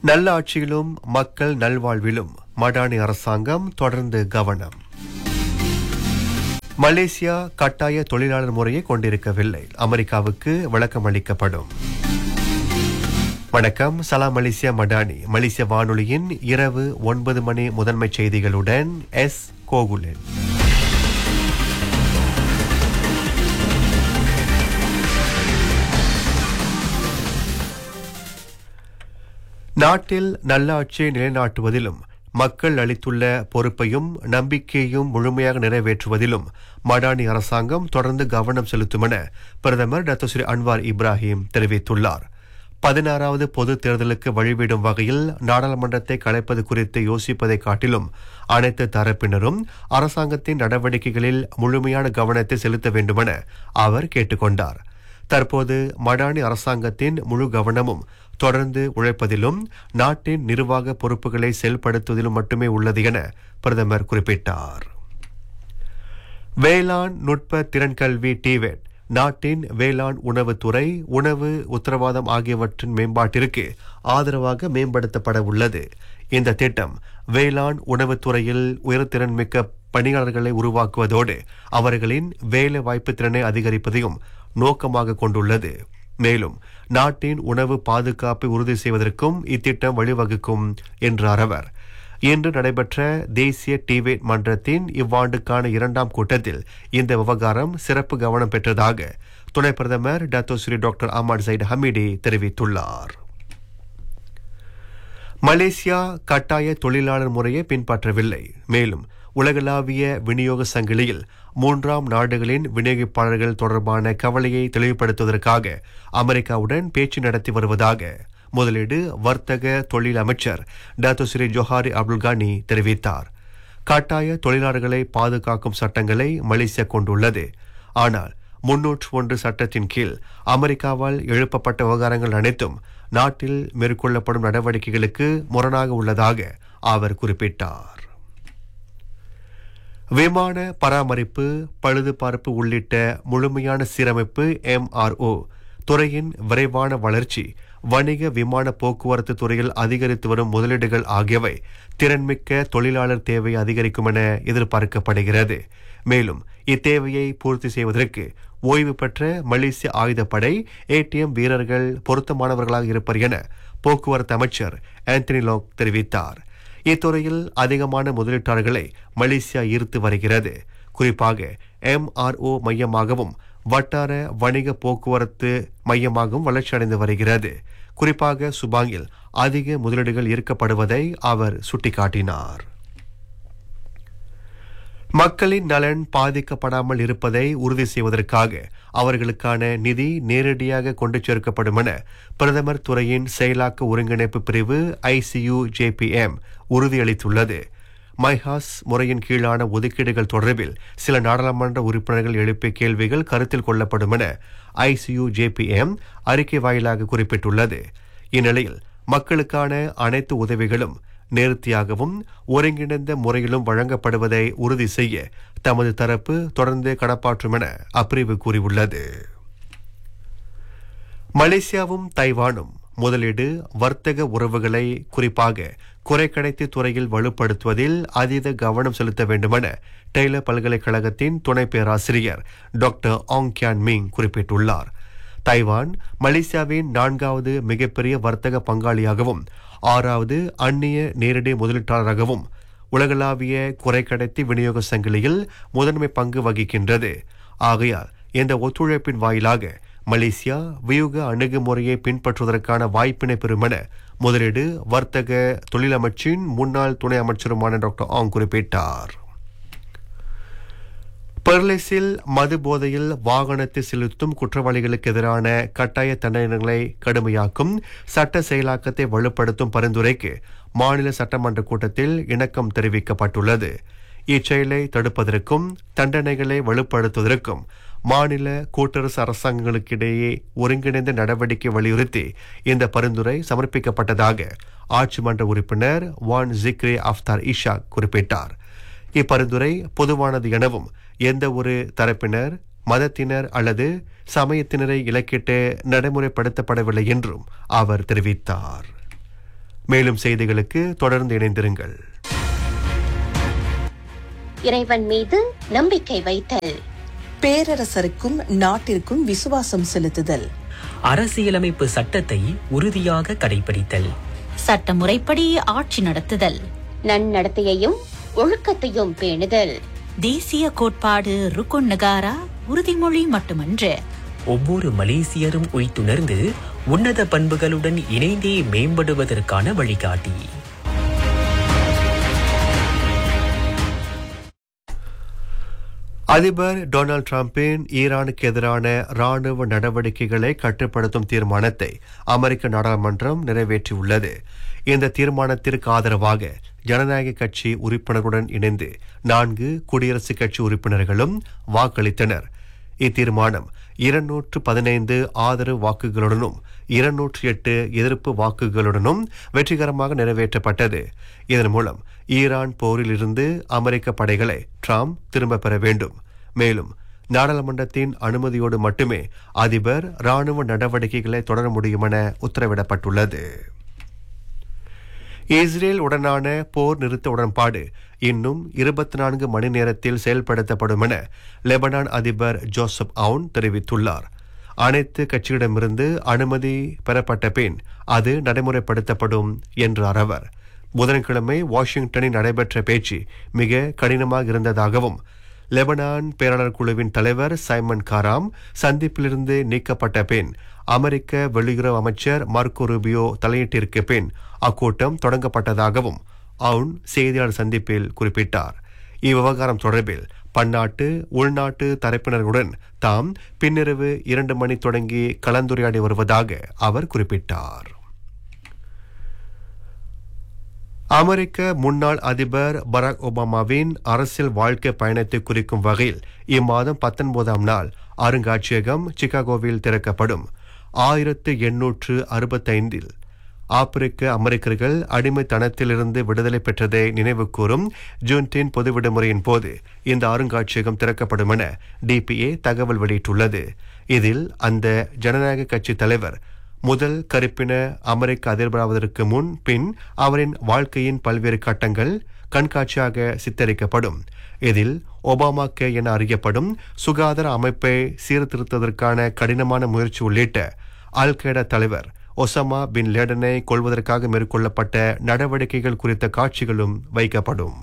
நல்ல ஆட்சியிலும் மக்கள் நல்வாழ்விலும் மடானி அரசாங்கம் தொடர்ந்து கவனம் மலேசியா கட்டாய தொழிலாளர் முறையை கொண்டிருக்கவில்லை அமெரிக்காவுக்கு விளக்கம் அளிக்கப்படும் வணக்கம் சலாம் மலேசியா மடானி மலேசிய வானொலியின் இரவு ஒன்பது மணி முதன்மை செய்திகளுடன் எஸ் கோகுலன் நாட்டில் நல்லாட்சியை நிலைநாட்டுவதிலும் மக்கள் அளித்துள்ள பொறுப்பையும் நம்பிக்கையையும் முழுமையாக நிறைவேற்றுவதிலும் மடானி அரசாங்கம் தொடர்ந்து கவனம் செலுத்தும் என பிரதமர் டாக்டர் ஸ்ரீ அன்வார் இப்ராஹிம் தெரிவித்துள்ளார் பதினாறாவது பொது தேர்தலுக்கு வழிவிடும் வகையில் நாடாளுமன்றத்தை கலைப்பது குறித்து யோசிப்பதை காட்டிலும் அனைத்து தரப்பினரும் அரசாங்கத்தின் நடவடிக்கைகளில் முழுமையான கவனத்தை செலுத்த வேண்டுமென அவர் கேட்டுக்கொண்டார் தற்போது மடானி அரசாங்கத்தின் முழு கவனமும் தொடர்ந்து உழைப்பதிலும் நாட்டின் நிர்வாக பொறுப்புகளை செயல்படுத்துவதிலும் மட்டுமே உள்ளது என பிரதமர் குறிப்பிட்டார் வேளாண் நுட்ப திறன் கல்வி டிவெட் நாட்டின் வேளாண் உணவுத்துறை உணவு உத்தரவாதம் ஆகியவற்றின் மேம்பாட்டிற்கு ஆதரவாக மேம்படுத்தப்பட உள்ளது இந்த திட்டம் வேளாண் உணவுத்துறையில் உயர்திறன் மிக்க பணியாளர்களை உருவாக்குவதோடு அவர்களின் வேலை வாய்ப்பு திறனை அதிகரிப்பதையும் நோக்கமாக கொண்டுள்ளது மேலும் நாட்டின் உணவு பாதுகாப்பை உறுதி செய்வதற்கும் இத்திட்டம் வழிவகுக்கும் என்றார் அவர் இன்று நடைபெற்ற தேசிய டிவேட் மன்றத்தின் இவ்வாண்டுக்கான இரண்டாம் கூட்டத்தில் இந்த விவகாரம் சிறப்பு கவனம் பெற்றதாக துணை பிரதமர் Dato Sri doctor Ahmad Zahid Hamidi தெரிவித்துள்ளார் மலேசியா கட்டாய தொழிலாளர் முறையை பின்பற்றவில்லை மேலும் உலகளாவிய விநியோக சங்கிலியில் மூன்றாம் நாடுகளின் விநியோகிப்பாளர்கள் தொடர்பான கவலையை தெளிவுபடுத்துவதற்காக அமெரிக்காவுடன் பேச்சு நடத்தி வருவதாக முதலீடு வர்த்தக தொழில் அமைச்சர் டாக்டர் ஸ்ரீ ஜொஹாரி அப்துல்கானி தெரிவித்தார் கட்டாய தொழிலாளர்களை பாதுகாக்கும் சட்டங்களை மலேசியா கொண்டுள்ளது ஆனால் முன்னூற்று ஒன்று சட்டத்தின் கீழ் அமெரிக்காவால் எழுப்பப்பட்ட விவகாரங்கள் அனைத்தும் நாட்டில் மேற்கொள்ளப்படும் நடவடிக்கைகளுக்கு முரணாக உள்ளதாக அவர் குறிப்பிட்டார் விமான பராமரிப்பு பழுதுபார்ப்பு உள்ளிட்ட முழுமையான சீரமைப்பு எம்ஆர்ஓ துறையின் விரைவான வளர்ச்சி வணிக விமான போக்குவரத்து துறையில் அதிகரித்து வரும் முதலீடுகள் ஆகியவை திறன்மிக்க தொழிலாளர் தேவையை அதிகரிக்கும் என எதிர்பார்க்கப்படுகிறது மேலும் இத்தேவையை பூர்த்தி செய்வதற்கு ஓய்வு பெற்ற மலேசிய ஆயுதப்படை ஏடிஎம் வீரர்கள் பொருத்தமானவர்களாக இருப்பர் என போக்குவரத்து அமைச்சர் ஆந்தனி லாக் தெரிவித்தார் இத்துறையில் அதிகமான முதலீட்டாளர்களை மலேசியா ஈர்த்து வருகிறது குறிப்பாக எம்ஆர்ஓ மையமாகவும் வட்டார வணிக போக்குவரத்து மையமாகவும் வளர்ச்சியடைந்து வருகிறது குறிப்பாக சுபாங்கில் அதிக முதலீடுகள் ஈர்க்கப்படுவதை அவர் சுட்டிக்காட்டினார் மக்களின் நலன் பாதிக்கப்படாமல் இருப்பதை உறுதி செய்வதற்காக அவர்களுக்கான நிதி நேரடியாக கொண்டு சேர்க்கப்படும் என பிரதமர் துறையின் செயலாக்க ஒருங்கிணைப்பு பிரிவு ஐசியு ஜேபிஎம் உறுதியளித்துள்ளது மைஹாஸ் முறையின் கீழான ஒதுக்கீடுகள் தொடர்பில் சில நாடாளுமன்ற உறுப்பினர்கள் எழுப்பிய கேள்விகள் கருத்தில் கொள்ளப்படும் என ஐசியு ஜேபிஎம் அறிக்கை வாயிலாக குறிப்பிட்டுள்ளது இந்நிலையில் மக்களுக்கான அனைத்து உதவிகளும் நேர்த்தியாகவும் ஒருங்கிணைந்த முறையிலும் வழங்கப்படுவதை உறுதி செய்ய தமது தரப்பு தொடர்ந்து கடப்பாற்றும் என அப்பிரிவு கூறியுள்ளது மலேசியாவும் தைவானும் முதலீடு வர்த்தக உறவுகளை குறிப்பாக குறைக்கடைத்தி துறையில் வலுப்படுத்துவதில் அதீத கவனம் செலுத்த வேண்டுமென டெய்லர் பல்கலைக்கழகத்தின் துணை பேராசிரியர் டாக்டர் ஆங் கியான் மிங் குறிப்பிட்டுள்ளார் தைவான் மலேசியாவின் நான்காவது மிகப்பெரிய வர்த்தக பங்காளியாகவும் ஆறாவது அந்நிய நேரடி முதலீட்டாளராகவும் உலகளாவிய குறைக்கடத்தி விநியோக சங்கிலியில் முதன்மை பங்கு வகிக்கின்றது ஆகையால் இந்த ஒத்துழைப்பின் வாயிலாக மலேசியா வியூக அணுகுமுறையை பின்பற்றுவதற்கான வாய்ப்பினை பெறும் என முதலீடு வர்த்தக தொழிலமைச்சின் முன்னாள் துணை அமைச்சருமான டாக்டர் ஆங் குறிப்பிட்டார் பெர்லிஸில் மது போதையில் வாகனத்தை செலுத்தும் குற்றவாளிகளுக்கு எதிரான கட்டாய தண்டனைகளை கடுமையாக்கும் சட்ட செயலாக்கத்தை வலுப்படுத்தும் பரிந்துரைக்கு மாநில சட்டமன்ற கூட்டத்தில் இணக்கம் தெரிவிக்கப்பட்டுள்ளது இச்செயலை தடுப்பதற்கும் தண்டனைகளை வலுப்படுத்துவதற்கும் மாநில கூட்டரசு அரசாங்கங்களுக்கிடையே ஒருங்கிணைந்த நடவடிக்கை வலியுறுத்தி இந்த பரிந்துரை சமர்ப்பிக்கப்பட்டதாக ஆட்சி மன்ற உறுப்பினர் வான் ஜிக்ரே அஃப்தார் இஷாக் குறிப்பிட்டார் இப்பரிந்துரை பொதுவானது எனவும் எந்த ஒரு தரப்பினர் மதத்தினர் அல்லது சமயத்தினரை இலக்கிட்டு நடைமுறைப்படுத்தப்படவில்லை என்றும் அவர் தெரிவித்தார் மேலும் செய்திகளுக்கு தொடர்ந்து இணைந்திருங்கள் இறைவன் மீது நம்பிக்கை வைத்தல் பேரரசருக்கும் நாட்டிற்கும் விசுவாசம் செலுத்துதல் அரசியலமைப்பு சட்டத்தை உறுதியாக கடைபிடித்தல் சட்டமுறைப்படி ஆட்சி நடத்துதல் நன்னடத்தையையும் ஒழுக்கத்தையும் பேணுதல் தேசிய கோட்பாடு ருக்குன் நகாரா உறுதிமொழி மட்டுமன்று ஒவ்வொரு மலேசியரும் உய்த்துணர்ந்து உன்னத பண்புகளுடன் இணைந்தே மேம்படுவதற்கான வழிகாட்டி அதிபர் டொனால்ட் டிரம்பின் ஈரானுக்கு எதிரான ராணுவ நடவடிக்கைகளை கட்டுப்படுத்தும் தீர்மானத்தை அமெரிக்க நாடாளுமன்றம் நிறைவேற்றியுள்ளது இந்த தீர்மானத்திற்கு ஆதரவாக ஜனநாயக கட்சி உறுப்பினர்களுடன் இணைந்து நான்கு குடியரசுக் கட்சி உறுப்பினர்களும் வாக்களித்தனர் இத்தீர்மானம் இருநூற்று பதினைந்து ஆதரவு வாக்குகளுடனும் இருநூற்றி எட்டு எதிர்ப்பு வாக்குகளுடனும் வெற்றிகரமாக நிறைவேற்றப்பட்டது இதன் மூலம் ஈரான் போரில் இருந்து அமெரிக்க படைகளை ட்ரம்ப் திரும்ப பெற வேண்டும் மேலும் நாடாளுமன்றத்தின் அனுமதியோடு மட்டுமே அதிபர் ராணுவ நடவடிக்கைகளை தொடர முடியும் என உத்தரவிடப்பட்டுள்ளது இஸ்ரேல் உடனான போர் நிறுத்த உடன்பாடு இன்னும் இருபத்தி நான்கு மணி நேரத்தில் செயல்படுத்தப்படும் என லெபனான் அதிபர் ஜோசப் அவுன் தெரிவித்துள்ளார் அனைத்து கட்சியிடமிருந்து அனுமதி பெறப்பட்ட பின் அது நடைமுறைப்படுத்தப்படும் என்றார் அவர் புதன்கிழமை வாஷிங்டனில் நடைபெற்ற பேச்சு மிக கடினமாக இருந்ததாகவும் லெபனான் பேராளர் குழுவின் தலைவர் சைமன் காராம் சந்திப்பிலிருந்து நீக்கப்பட்ட பின் அமெரிக்க வெளியுறவு அமைச்சர் மார்க்கோ ரூபியோ தலையீட்டிற்கு பின் அக்கூட்டம் தொடங்கப்பட்டதாகவும் அவுன் செய்தியாளர் சந்திப்பில் குறிப்பிட்டார் இவ்விவகாரம் தொடர்பில் பன்னாட்டு உள்நாட்டு தரப்பினர்களுடன் தாம் பின்னிரவு இரண்டு மணி தொடங்கி கலந்துரையாடி வருவதாக அவர் குறிப்பிட்டார் அமெரிக்க முன்னாள் அதிபர் பராக் ஒபாமாவின் அரசியல் வாழ்க்கை பயணத்தை குறிக்கும் வகையில் இம்மாதம் பத்தொன்பதாம் நாள் அருங்காட்சியகம் சிகாகோவில் திறக்கப்படும் ஆயிரத்து எண்ணூற்று அறுபத்தைந்தில் ஆப்பிரிக்க அமெரிக்கர்கள் அடிமைத்தனத்திலிருந்து விடுதலை பெற்றதை நினைவு கூறும் ஜூன்டின் பொது விடுமுறையின் போது இந்த அருங்காட்சியகம் திறக்கப்படும் என டிபிஏ தகவல் வெளியிட்டுள்ளது இதில் அந்த ஜனநாயக கட்சி தலைவர் முதல் கருப்பின அமெரிக்க அதிபராவதற்கு முன் பின் அவரின் வாழ்க்கையின் பல்வேறு கட்டங்கள் கண்காட்சியாக சித்தரிக்கப்படும் இதில் ஒபாமா கே என அறியப்படும் சுகாதார அமைப்பை சீர்திருத்ததற்கான கடினமான முயற்சி உள்ளிட்ட அல் கெய்டா தலைவர் ஒசாமா பின் லேடனை கொள்வதற்காக மேற்கொள்ளப்பட்ட நடவடிக்கைகள் குறித்த காட்சிகளும் வைக்கப்படும்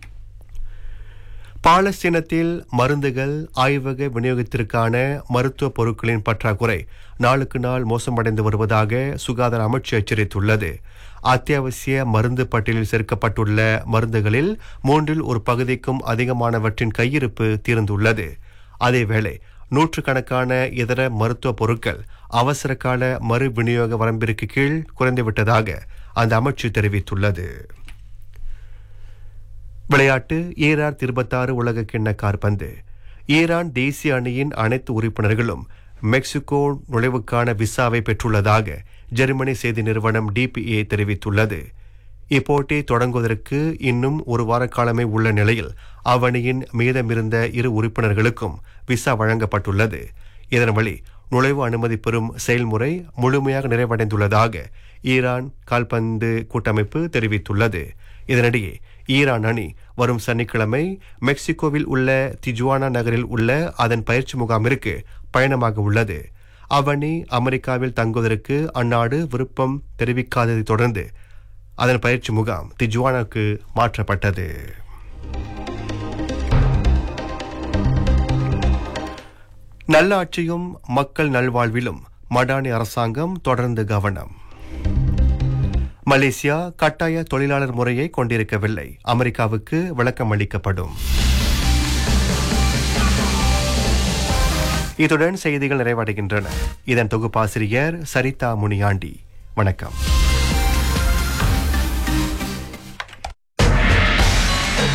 பாலஸ்தீனத்தில் மருந்துகள் ஆய்வக விநியோகத்திற்கான மருத்துவ பொருட்களின் பற்றாக்குறை நாளுக்கு நாள் மோசமடைந்து வருவதாக சுகாதார அமைச்சு எச்சரித்துள்ளது அத்தியாவசிய மருந்து பட்டியலில் சேர்க்கப்பட்டுள்ள மருந்துகளில் மூன்றில் ஒரு பகுதிக்கும் அதிகமானவற்றின் கையிருப்பு தீர்ந்துள்ளது அதேவேளை நூற்றுக்கணக்கான இதர மருத்துவ பொருட்கள் அவசர கால மறு விநியோக வரம்பிற்கு கீழ் குறைந்துவிட்டதாக அந்த அமைச்சு தெரிவித்துள்ளது விளையாட்டு ஈரான் இருபத்தாறு உலக கிண்ண கார்பந்து ஈரான் தேசிய அணியின் அனைத்து உறுப்பினர்களும் மெக்சிகோ நுழைவுக்கான விசாவை பெற்றுள்ளதாக ஜெர்மனி செய்தி நிறுவனம் டிபிஏ தெரிவித்துள்ளது இப்போட்டி தொடங்குவதற்கு இன்னும் ஒரு வார காலமே உள்ள நிலையில் அவ்வணியின் மீதமிருந்த இரு உறுப்பினர்களுக்கும் விசா வழங்கப்பட்டுள்ளது இதன் வழி நுழைவு அனுமதி பெறும் செயல்முறை முழுமையாக நிறைவடைந்துள்ளதாக ஈரான் கால்பந்து கூட்டமைப்பு தெரிவித்துள்ளது இதனிடையே ஈரான் அணி வரும் சனிக்கிழமை மெக்சிகோவில் உள்ள திஜுவானா நகரில் உள்ள அதன் பயிற்சி முகாமிற்கு பயணமாக உள்ளது அவ்வணி அமெரிக்காவில் தங்குவதற்கு அந்நாடு விருப்பம் தெரிவிக்காததைத் தொடர்ந்து அதன் பயிற்சி முகாம் திஜுவானாக்கு மாற்றப்பட்டது நல்லாட்சியும் மக்கள் நல்வாழ்விலும் மடானி அரசாங்கம் தொடர்ந்து கவனம் மலேசியா கட்டாய தொழிலாளர் முறையை கொண்டிருக்கவில்லை அமெரிக்காவுக்கு விளக்கம் அளிக்கப்படும் இத்துடன் செய்திகள் நிறைவடைகின்றன இதன் தொகுப்பாசிரியர் சரிதா முனியாண்டி வணக்கம்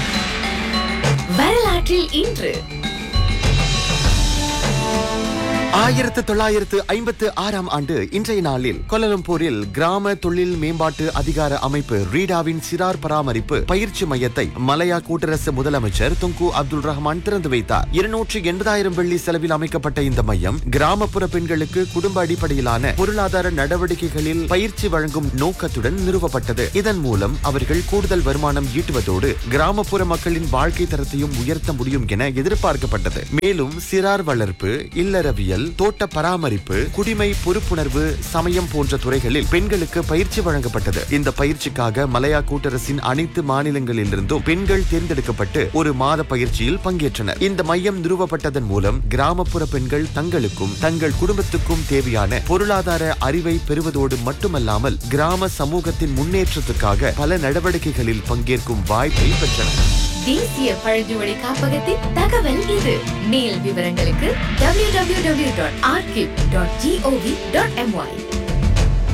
வரலாற்றில் இன்று ஆயிரத்து தொள்ளாயிரத்து ஐம்பத்து ஆறாம் ஆண்டு இன்றைய நாளில் கொலலம்பூரில் கிராம தொழில் மேம்பாட்டு அதிகார அமைப்பு ரீடாவின் சிறார் பராமரிப்பு பயிற்சி மையத்தை மலையா கூட்டரசு முதலமைச்சர் துங்கு அப்துல் ரஹ்மான் திறந்து வைத்தார் இருநூற்று எண்பதாயிரம் வெள்ளி செலவில் அமைக்கப்பட்ட இந்த மையம் கிராமப்புற பெண்களுக்கு குடும்ப அடிப்படையிலான பொருளாதார நடவடிக்கைகளில் பயிற்சி வழங்கும் நோக்கத்துடன் நிறுவப்பட்டது இதன் மூலம் அவர்கள் கூடுதல் வருமானம் ஈட்டுவதோடு கிராமப்புற மக்களின் வாழ்க்கை தரத்தையும் உயர்த்த முடியும் என எதிர்பார்க்கப்பட்டது மேலும் சிறார் வளர்ப்பு இல்லறவியல் தோட்ட பராமரிப்பு குடிமை பொறுப்புணர்வு சமயம் போன்ற துறைகளில் பெண்களுக்கு பயிற்சி வழங்கப்பட்டது இந்த பயிற்சிக்காக மலையா கூட்டரசின் அனைத்து மாநிலங்களிலிருந்தும் பெண்கள் தேர்ந்தெடுக்கப்பட்டு ஒரு மாத பயிற்சியில் பங்கேற்றனர் இந்த மையம் நிறுவப்பட்டதன் மூலம் கிராமப்புற பெண்கள் தங்களுக்கும் தங்கள் குடும்பத்துக்கும் தேவையான பொருளாதார அறிவை பெறுவதோடு மட்டுமல்லாமல் கிராம சமூகத்தின் முன்னேற்றத்துக்காக பல நடவடிக்கைகளில் பங்கேற்கும் வாய்ப்பை பெற்றனர் தேசிய பழங்குடி காப்பகத்தின் தகவல் இது மேல் விவரங்களுக்கு www.archive.gov.my